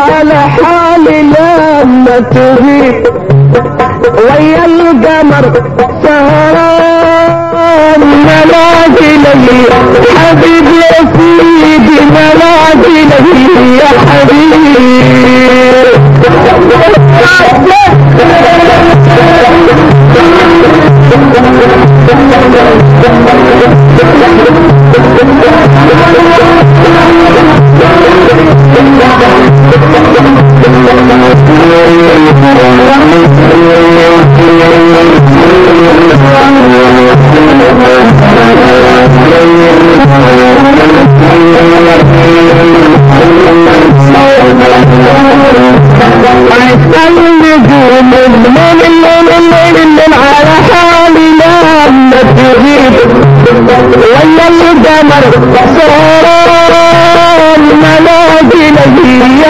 على حالي لما تغيب ويا القمر سهران ملاقي لي حبيب يا سيدي ملاقي لي يا اسأل نجوم الليل الليل الليل الليل على حالي لما تغيب ويا القمر سهران ملاقي لي يا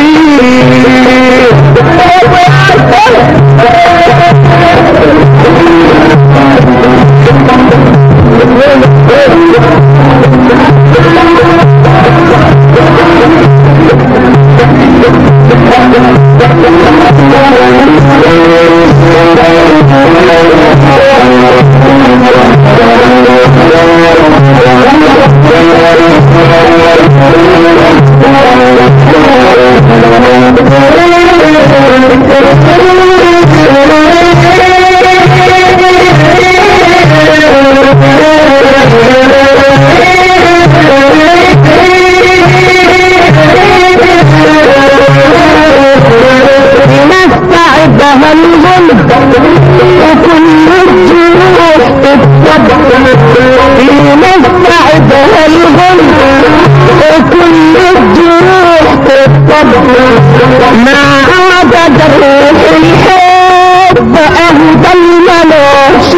نستعدها الغلب وكل الجروح تتصب نستعدها الغلب وكل الجروح تتصب ما عاد جروح الحب أهدى الملاش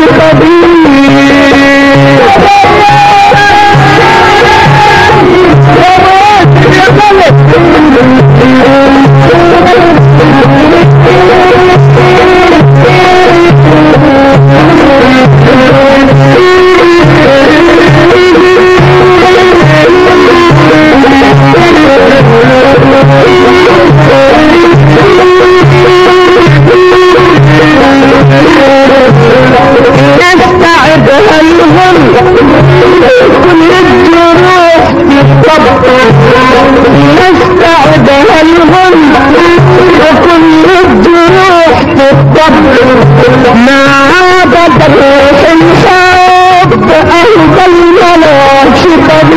نستعدها الهم كل الجروح تتصب نستعدها الهم وكل الجروح تتصب ما عاد جروح الحب أهدى الملاش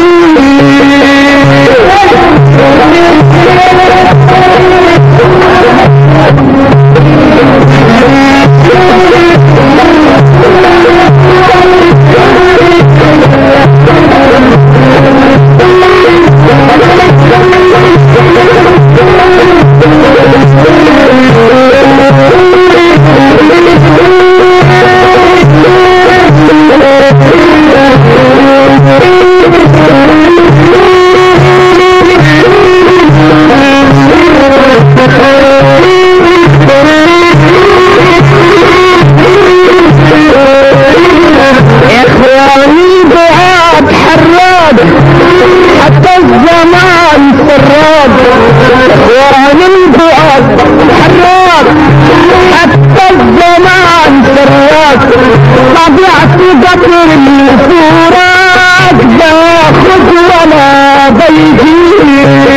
اخواني بعاد حراد حتى الزمان سراد اخواني البعاد حراد حتى الزمان سراد طبيعتي قطر الفرات باخذ ولا بيجيب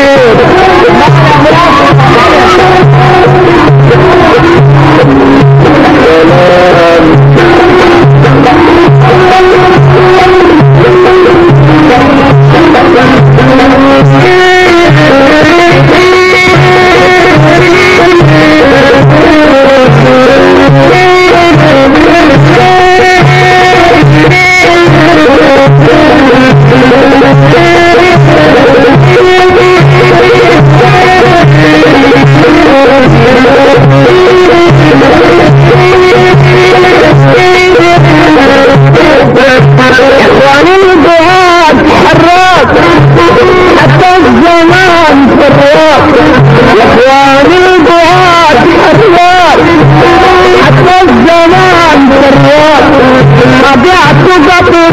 اخواني البعاد حراك حتى الزمان فراك اخواني البعاد حراك حتى الزمان فراك ربيعت قطر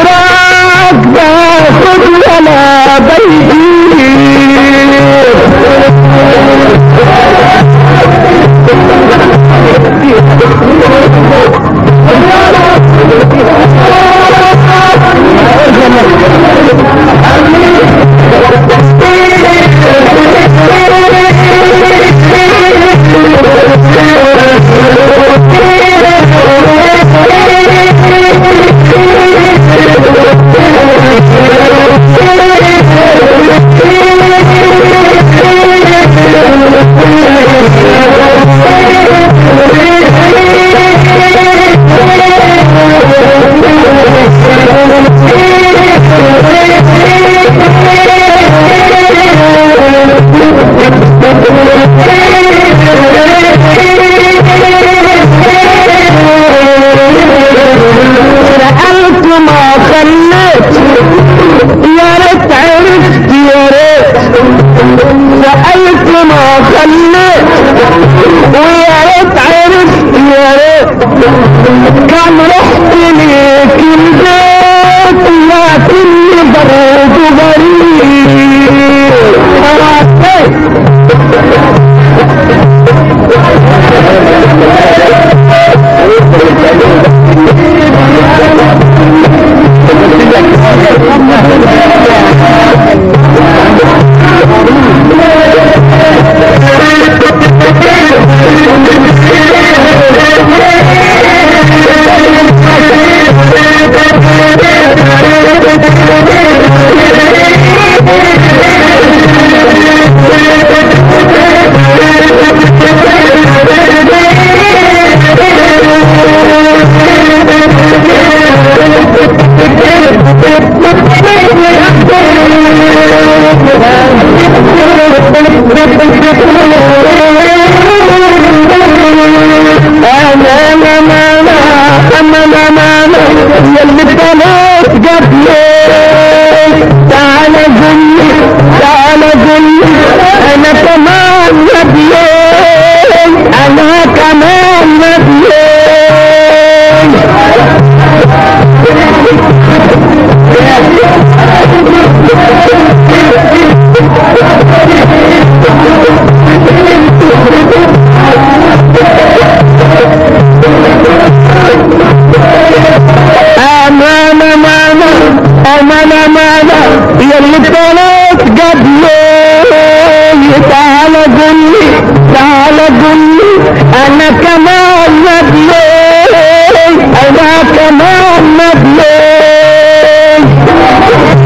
بالفراق باخذ ولا بيجيب انا كمان مديون انا كمان مديون امان امان امان امان يلي طلعت قبلي تعال قل لي تعال قل لي انا كمان مدلول انا كمان مدلول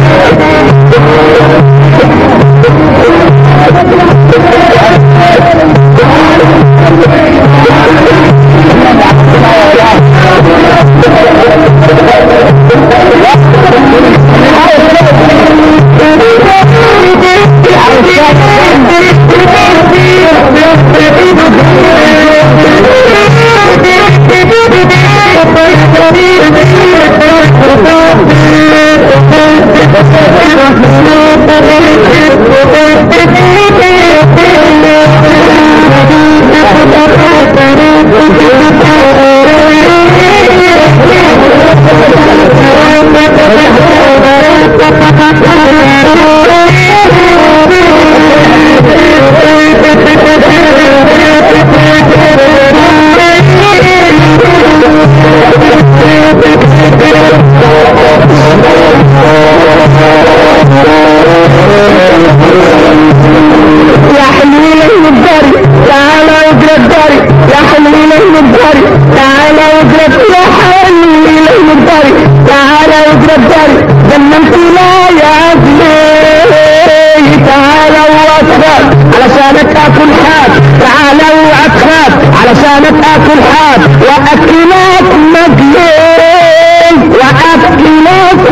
يا حلوين الداري تعالى واجرب داري يا حلوين الداري تعالى واجرب يا حلوين الداري تعالى واجرب داري جننت لا يا عزيزي تعالى واكبر علشان تاكل حاد تعالى واكبر علشان تاكل حاد واكلك مديون واكلك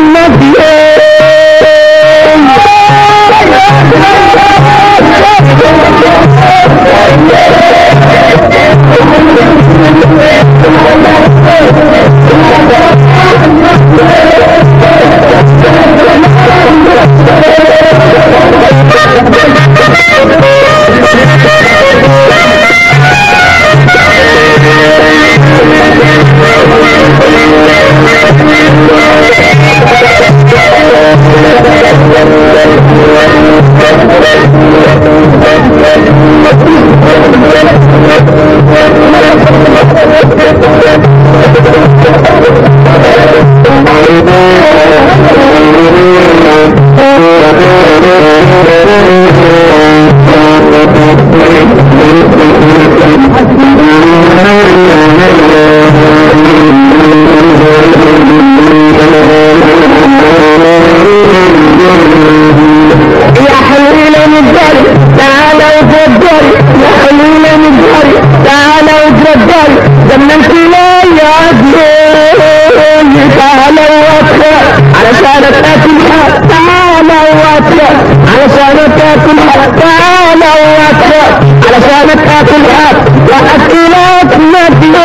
يا حلوين الداري تعالى وترداري يا حلوين الداري تعالى وترداري جننت لا يا عزيزي تعالى واكثر علشان تاكل حق تعالى واكثر علشان تاكل حق تعالى واكثر علشان تاكل حق واكلك مديون